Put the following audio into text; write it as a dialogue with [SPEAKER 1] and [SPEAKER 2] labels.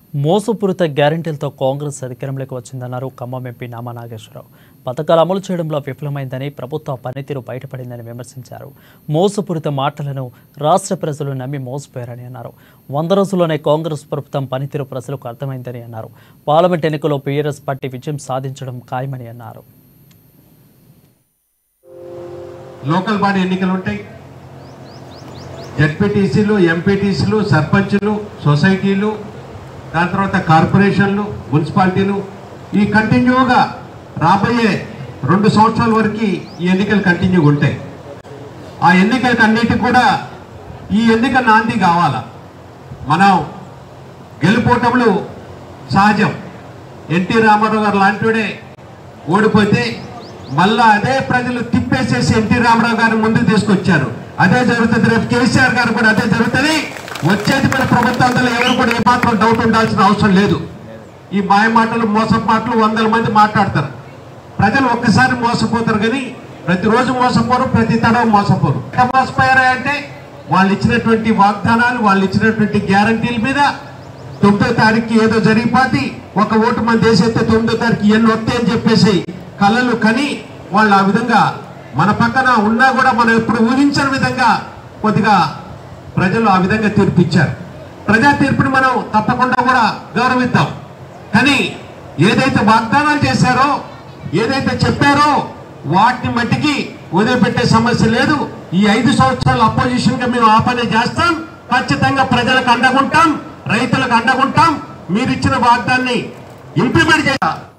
[SPEAKER 1] మోసపూరిత గ్యారంటీలతో కాంగ్రెస్ అధికారంలోకి వచ్చిందన్నారు ఖమ్మం ఎంపీ నామా నాగేశ్వరరావు పథకాలు అమలు చేయడంలో విఫలమైందని ప్రభుత్వ పనితీరు బయటపడిందని విమర్శించారు మోసపూరిత మాటలను రాష్ట్ర ప్రజలు నమ్మి మోసపోయారని అన్నారు వంద రోజుల్లోనే కాంగ్రెస్ ప్రభుత్వం పనితీరు ప్రజలకు అర్థమైందని అన్నారు పార్లమెంట్ ఎన్నికల్లో పీఆర్ఎస్ పార్టీ విజయం సాధించడం ఖాయమని అన్నారు
[SPEAKER 2] లోకల్ బాడీ ఎన్నికలు ఉంటాయి జడ్పీటీసీలు ఎంపీటీసీలు సర్పంచులు సొసైటీలు దాని తర్వాత కార్పొరేషన్లు మున్సిపాలిటీలు ఈ కంటిన్యూగా రాబోయే రెండు సంవత్సరాల వరకు ఈ ఎన్నికలు కంటిన్యూగా ఉంటాయి ఆ ఎన్నికలకు అన్నిటికి కూడా ఈ ఎన్నిక నాంది కావాలా మనం గెలుపోటములు సహజం ఎన్టీ రామారావు గారు లాంటివాడే ఓడిపోతే మళ్ళా అదే ప్రజలు తిప్పేసేసి ఎన్టీ రామారావు గారిని ముందుకు తీసుకొచ్చారు అదే జరుగుతుంది రేపు కేసీఆర్ గారు కూడా అదే జరుగుతుంది వచ్చేది మన ప్రభుత్వంలో ఎవరు కూడా ఏమాత్రం డౌట్ ఉండాల్సిన అవసరం లేదు ఈ మాయ మాటలు మోసం మాటలు వందల మంది మాట్లాడతారు ప్రజలు ఒక్కసారి మోసపోతారు కానీ ప్రతిరోజు మోసపోరు ప్రతి తడవ మోసపోరు ఎట్లా మోసపోయారా అంటే వాళ్ళు ఇచ్చినటువంటి వాగ్దానాలు వాళ్ళు ఇచ్చినటువంటి గ్యారంటీల మీద తొమ్మిదో తారీఖు ఏదో జరిగిపోతే ఒక ఓటు మంది వేసేస్తే తొమ్మిదో తారీఖు ఎన్ని వస్తాయి అని చెప్పేసి కళలు కని వాళ్ళు ఆ విధంగా మన పక్కన ఉన్నా కూడా మనం ఎప్పుడు ఊహించని విధంగా కొద్దిగా ప్రజలు ఆ విధంగా తీర్పిచ్చారు ప్రజా తీర్పుని మనం తప్పకుండా కూడా గౌరవిద్దాం కానీ ఏదైతే వాగ్దానాలు చేశారో ఏదైతే చెప్పారో వాటిని మట్టికి వదిలిపెట్టే సమస్య లేదు ఈ ఐదు సంవత్సరాలు అపోజిషన్ గా మేము ఆ పని చేస్తాం ఖచ్చితంగా ప్రజలకు అండగుంటాం రైతులకు అండగుంటాం మీరు ఇచ్చిన వాగ్దాన్ని ఇంప్లిమెంట్ చేయాలి